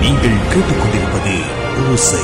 நீங்கள் கேட்டுக்கொண்டிருப்பது ஓசை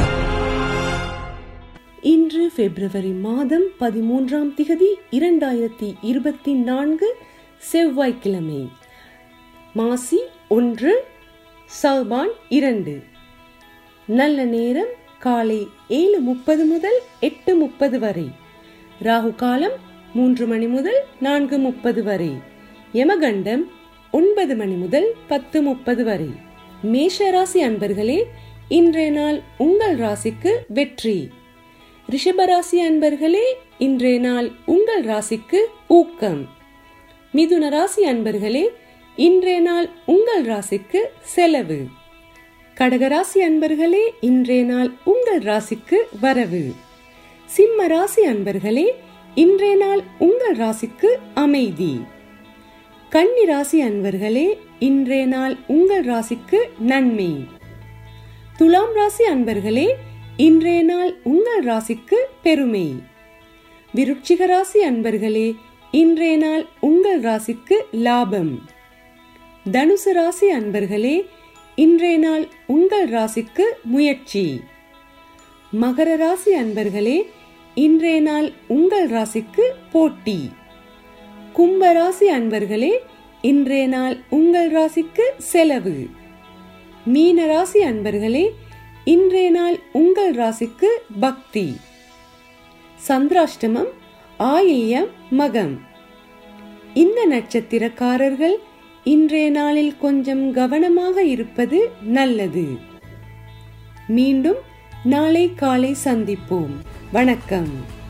இன்று பிப்ரவரி மாதம் பதிமூன்றாம் திகதி இரண்டாயிரத்தி இருபத்தி நான்கு செவ்வாய்க்கிழமை மாசி ஒன்று சல்பான் இரண்டு நல்ல நேரம் காலை ஏழு முப்பது முதல் எட்டு முப்பது வரை ராகு காலம் மூன்று மணி முதல் நான்கு முப்பது வரை யமகண்டம் ஒன்பது மணி முதல் பத்து முப்பது வரை மேஷ ராசி அன்பர்களே இன்றைய நாள் உங்கள் ராசிக்கு வெற்றி ரிஷபராசி அன்பர்களே இன்றைய நாள் உங்கள் ராசிக்கு ஊக்கம் மிதுன ராசி அன்பர்களே இன்றைய நாள் உங்கள் ராசிக்கு செலவு கடகராசி அன்பர்களே இன்றைய நாள் உங்கள் ராசிக்கு வரவு சிம்ம ராசி அன்பர்களே இன்றைய நாள் உங்கள் ராசிக்கு அமைதி கன்னி ராசி அன்பர்களே இன்றைய நாள் உங்கள் ராசிக்கு நன்மை துலாம் ராசி அன்பர்களே இன்றைய நாள் உங்கள் ராசிக்கு பெருமை விருட்சிக ராசி அன்பர்களே இன்றைய நாள் உங்கள் ராசிக்கு லாபம் தனுசு ராசி அன்பர்களே இன்றைய நாள் உங்கள் ராசிக்கு முயற்சி மகர ராசி அன்பர்களே இன்றைய நாள் உங்கள் ராசிக்கு போட்டி கும்ப ராசி அன்பர்களே இன்றைய நாள் உங்கள் ராசிக்கு செலவு மீன ராசி அன்பர்களே இன்றைய நாள் உங்கள் ராசிக்கு பக்தி சந்திராஷ்டமம் ஆயில்யம் மகம் இந்த நட்சத்திரக்காரர்கள் இன்றைய நாளில் கொஞ்சம் கவனமாக இருப்பது நல்லது மீண்டும் நாளை காலை சந்திப்போம் வணக்கம்